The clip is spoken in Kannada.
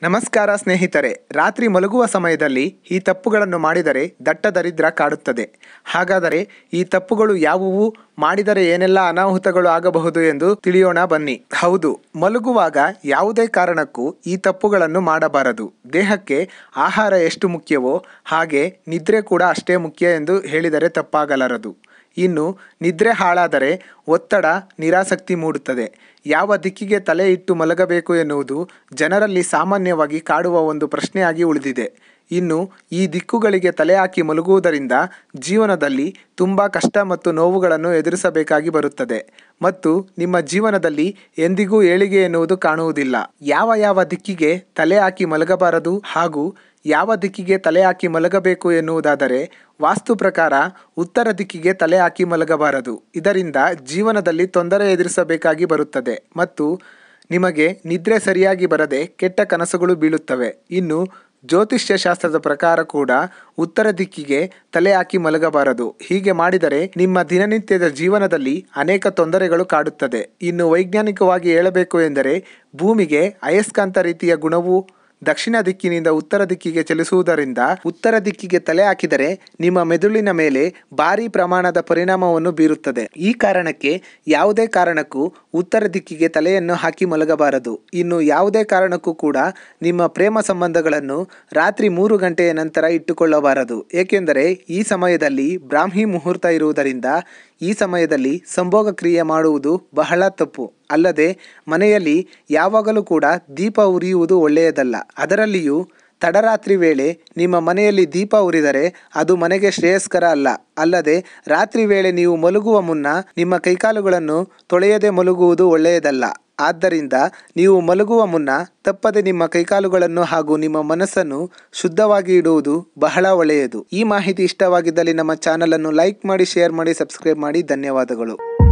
ನಮಸ್ಕಾರ ಸ್ನೇಹಿತರೆ ರಾತ್ರಿ ಮಲಗುವ ಸಮಯದಲ್ಲಿ ಈ ತಪ್ಪುಗಳನ್ನು ಮಾಡಿದರೆ ದಟ್ಟ ದರಿದ್ರ ಕಾಡುತ್ತದೆ ಹಾಗಾದರೆ ಈ ತಪ್ಪುಗಳು ಯಾವುವು ಮಾಡಿದರೆ ಏನೆಲ್ಲ ಅನಾಹುತಗಳು ಆಗಬಹುದು ಎಂದು ತಿಳಿಯೋಣ ಬನ್ನಿ ಹೌದು ಮಲಗುವಾಗ ಯಾವುದೇ ಕಾರಣಕ್ಕೂ ಈ ತಪ್ಪುಗಳನ್ನು ಮಾಡಬಾರದು ದೇಹಕ್ಕೆ ಆಹಾರ ಎಷ್ಟು ಮುಖ್ಯವೋ ಹಾಗೆ ನಿದ್ರೆ ಕೂಡ ಅಷ್ಟೇ ಮುಖ್ಯ ಎಂದು ಹೇಳಿದರೆ ತಪ್ಪಾಗಲಾರದು ಇನ್ನು ನಿದ್ರೆ ಹಾಳಾದರೆ ಒತ್ತಡ ನಿರಾಸಕ್ತಿ ಮೂಡುತ್ತದೆ ಯಾವ ದಿಕ್ಕಿಗೆ ತಲೆ ಇಟ್ಟು ಮಲಗಬೇಕು ಎನ್ನುವುದು ಜನರಲ್ಲಿ ಸಾಮಾನ್ಯವಾಗಿ ಕಾಡುವ ಒಂದು ಪ್ರಶ್ನೆಯಾಗಿ ಉಳಿದಿದೆ ಇನ್ನು ಈ ದಿಕ್ಕುಗಳಿಗೆ ತಲೆ ಹಾಕಿ ಮಲಗುವುದರಿಂದ ಜೀವನದಲ್ಲಿ ತುಂಬ ಕಷ್ಟ ಮತ್ತು ನೋವುಗಳನ್ನು ಎದುರಿಸಬೇಕಾಗಿ ಬರುತ್ತದೆ ಮತ್ತು ನಿಮ್ಮ ಜೀವನದಲ್ಲಿ ಎಂದಿಗೂ ಏಳಿಗೆ ಎನ್ನುವುದು ಕಾಣುವುದಿಲ್ಲ ಯಾವ ಯಾವ ದಿಕ್ಕಿಗೆ ತಲೆ ಹಾಕಿ ಮಲಗಬಾರದು ಹಾಗೂ ಯಾವ ದಿಕ್ಕಿಗೆ ತಲೆ ಹಾಕಿ ಮಲಗಬೇಕು ಎನ್ನುವುದಾದರೆ ವಾಸ್ತು ಪ್ರಕಾರ ಉತ್ತರ ದಿಕ್ಕಿಗೆ ತಲೆ ಹಾಕಿ ಮಲಗಬಾರದು ಇದರಿಂದ ಜೀವನದಲ್ಲಿ ತೊಂದರೆ ಎದುರಿಸಬೇಕಾಗಿ ಬರುತ್ತದೆ ಮತ್ತು ನಿಮಗೆ ನಿದ್ರೆ ಸರಿಯಾಗಿ ಬರದೆ ಕೆಟ್ಟ ಕನಸುಗಳು ಬೀಳುತ್ತವೆ ಇನ್ನು ಜ್ಯೋತಿಷ್ಯ ಶಾಸ್ತ್ರದ ಪ್ರಕಾರ ಕೂಡ ಉತ್ತರ ದಿಕ್ಕಿಗೆ ತಲೆ ಹಾಕಿ ಮಲಗಬಾರದು ಹೀಗೆ ಮಾಡಿದರೆ ನಿಮ್ಮ ದಿನನಿತ್ಯದ ಜೀವನದಲ್ಲಿ ಅನೇಕ ತೊಂದರೆಗಳು ಕಾಡುತ್ತದೆ ಇನ್ನು ವೈಜ್ಞಾನಿಕವಾಗಿ ಹೇಳಬೇಕು ಎಂದರೆ ಭೂಮಿಗೆ ಅಯಸ್ಕಾಂತ ರೀತಿಯ ಗುಣವು ದಕ್ಷಿಣ ದಿಕ್ಕಿನಿಂದ ಉತ್ತರ ದಿಕ್ಕಿಗೆ ಚಲಿಸುವುದರಿಂದ ಉತ್ತರ ದಿಕ್ಕಿಗೆ ತಲೆ ಹಾಕಿದರೆ ನಿಮ್ಮ ಮೆದುಳಿನ ಮೇಲೆ ಭಾರಿ ಪ್ರಮಾಣದ ಪರಿಣಾಮವನ್ನು ಬೀರುತ್ತದೆ ಈ ಕಾರಣಕ್ಕೆ ಯಾವುದೇ ಕಾರಣಕ್ಕೂ ಉತ್ತರ ದಿಕ್ಕಿಗೆ ತಲೆಯನ್ನು ಹಾಕಿ ಮಲಗಬಾರದು ಇನ್ನು ಯಾವುದೇ ಕಾರಣಕ್ಕೂ ಕೂಡ ನಿಮ್ಮ ಪ್ರೇಮ ಸಂಬಂಧಗಳನ್ನು ರಾತ್ರಿ ಮೂರು ಗಂಟೆಯ ನಂತರ ಇಟ್ಟುಕೊಳ್ಳಬಾರದು ಏಕೆಂದರೆ ಈ ಸಮಯದಲ್ಲಿ ಬ್ರಾಹ್ಮಿ ಮುಹೂರ್ತ ಇರುವುದರಿಂದ ಈ ಸಮಯದಲ್ಲಿ ಸಂಭೋಗ ಕ್ರಿಯೆ ಮಾಡುವುದು ಬಹಳ ತಪ್ಪು ಅಲ್ಲದೆ ಮನೆಯಲ್ಲಿ ಯಾವಾಗಲೂ ಕೂಡ ದೀಪ ಉರಿಯುವುದು ಒಳ್ಳೆಯದಲ್ಲ ಅದರಲ್ಲಿಯೂ ತಡರಾತ್ರಿ ವೇಳೆ ನಿಮ್ಮ ಮನೆಯಲ್ಲಿ ದೀಪ ಉರಿದರೆ ಅದು ಮನೆಗೆ ಶ್ರೇಯಸ್ಕರ ಅಲ್ಲ ಅಲ್ಲದೆ ರಾತ್ರಿ ವೇಳೆ ನೀವು ಮಲಗುವ ಮುನ್ನ ನಿಮ್ಮ ಕೈಕಾಲುಗಳನ್ನು ತೊಳೆಯದೆ ಮಲಗುವುದು ಒಳ್ಳೆಯದಲ್ಲ ಆದ್ದರಿಂದ ನೀವು ಮಲಗುವ ಮುನ್ನ ತಪ್ಪದೆ ನಿಮ್ಮ ಕೈಕಾಲುಗಳನ್ನು ಹಾಗೂ ನಿಮ್ಮ ಮನಸ್ಸನ್ನು ಶುದ್ಧವಾಗಿ ಇಡುವುದು ಬಹಳ ಒಳ್ಳೆಯದು ಈ ಮಾಹಿತಿ ಇಷ್ಟವಾಗಿದ್ದಲ್ಲಿ ನಮ್ಮ ಚಾನಲನ್ನು ಲೈಕ್ ಮಾಡಿ ಶೇರ್ ಮಾಡಿ ಸಬ್ಸ್ಕ್ರೈಬ್ ಮಾಡಿ ಧನ್ಯವಾದಗಳು